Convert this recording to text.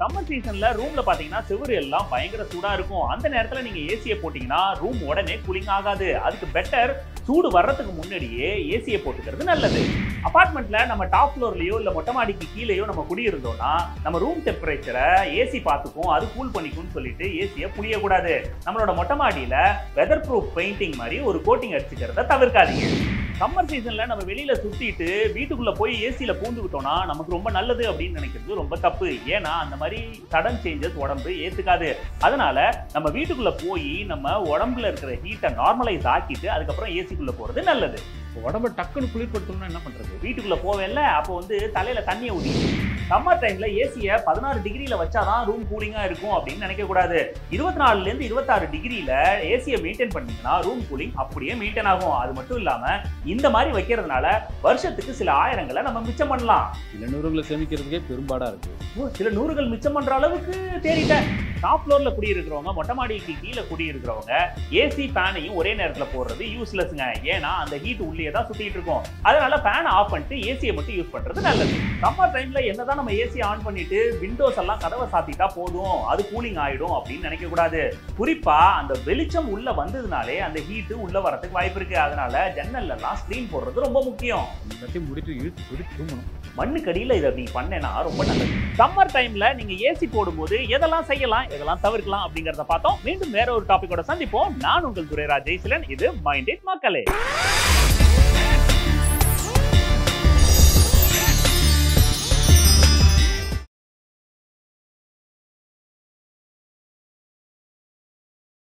summer சீசன்ல ரூம்ல பாத்தீங்கன்னா செவுரு எல்லாம் பயங்கர சூடா இருக்கும் அந்த நேரத்துல நீங்க ஏசியை போட்டீங்கன்னா ரூம் உடனே கூலிங் ஆகாது அதுக்கு பெட்டர் சூடு வர்றதுக்கு முன்னாடியே ஏசியை போட்டுக்கிறது நல்லது அபார்ட்மெண்ட்ல நம்ம டாப் ஃப்ளோர்லயோ இல்ல மொட்டை மாடிக்கு கீழேயோ நம்ம குடியிருந்தோம்னா நம்ம ரூம் டெம்பரேச்சரை ஏசி பார்த்துக்கும் அது கூல் பண்ணிக்கும்னு சொல்லிட்டு ஏசியை புளியக்கூடாது நம்மளோட மொட்டை மாடியில வெதர் ப்ரூஃப் பெயிண்டிங் மாதிரி ஒரு கோட்டிங் அடிச்சுக்கிறத தவிர்க்காதீங்க சம்மர் சீசன்ல நம்ம வெளியில சுத்திட்டு வீட்டுக்குள்ள போய் ஏசியில பூந்துக்கிட்டோம்னா நமக்கு ரொம்ப நல்லது அப்படின்னு நினைக்கிறது ரொம்ப தப்பு ஏன்னா அந்த மாதிரி சடன் சேஞ்சஸ் உடம்பு ஏத்துக்காது அதனால நம்ம வீட்டுக்குள்ள போய் நம்ம உடம்புல இருக்கிற ஹீட்டை நார்மலைஸ் ஆக்கிட்டு அதுக்கப்புறம் ஏசிக்குள்ள போறது நல்லது உடம்ப டக்குன்னு குளிர்படுத்தணும்னா என்ன பண்றது வீட்டுக்குள்ள போவேன்ல அப்போ வந்து தலையில தண்ணியை ஊதி சம்மர் டைம்ல ஏசியை பதினாறு டிகிரியில வச்சாதான் ரூம் கூலிங்கா இருக்கும் அப்படின்னு நினைக்க கூடாது இருபத்தி நாலுல இருந்து இருபத்தாறு டிகிரியில ஏசியை மெயின்டைன் பண்ணீங்கன்னா ரூம் கூலிங் அப்படியே மெயின்டைன் ஆகும் அது மட்டும் இல்லாம இந்த மாதிரி வைக்கிறதுனால வருஷத்துக்கு சில ஆயிரங்களை நம்ம மிச்சம் பண்ணலாம் சில நூறுகளை சேமிக்கிறதுக்கே பெரும்பாடா இருக்கு ஓ, சில நூறுகள் மிச்சம் பண்ற அளவுக்கு தேறிட்டேன் டாப் ஃப்ளோர்ல குடியிருக்கிறவங்க மொட்டை மாடிக்கு கீழே குடியிருக்கிறவங்க ஏசி ஃபேனையும் ஒரே நேரத்துல போடுறது யூஸ்லெஸ்ங்க ஏன்னா அந்த ஹீட் உள்ளே தான் சுத்திட்டு இருக்கும் அதனால ஃபேனை ஆஃப் பண்ணிட்டு ஏசியை மட்டும் யூஸ் பண்றது நல்லது சம்மர் டைம்ல என்னதான் நம்ம ஏசி ஆன் பண்ணிட்டு விண்டோஸ் எல்லாம் கதவை சாத்திட்டா போதும் அது கூலிங் ஆயிடும் அப்படின்னு நினைக்க கூடாது குறிப்பா அந்த வெளிச்சம் உள்ள வந்ததுனாலே அந்த ஹீட் உள்ள வரதுக்கு வாய்ப்பு இருக்கு அதனால ஜன்னல்ல எல்லாம் ஸ்கிரீன் போடுறது ரொம்ப முக்கியம் எல்லாத்தையும் முடிட்டு இழுத்து பிடிச்சு தூங்கணும் மண்ணுக்கடியில இதை நீ பண்ணேன்னா ரொம்ப நல்லது சம்மர் டைம்ல நீங்க ஏசி போடும்போது எதெல்லாம் செய்யலாம் எதெல்லாம் தவிர்க்கலாம் அப்படிங்கறத பார்த்தோம் மீண்டும் வேற ஒரு டாபிக்கோட சந்திப்போம் நான் உங்கள் துரைராஜ் ஜெய்சிலன் இது மைண்ட் இட் மக்களே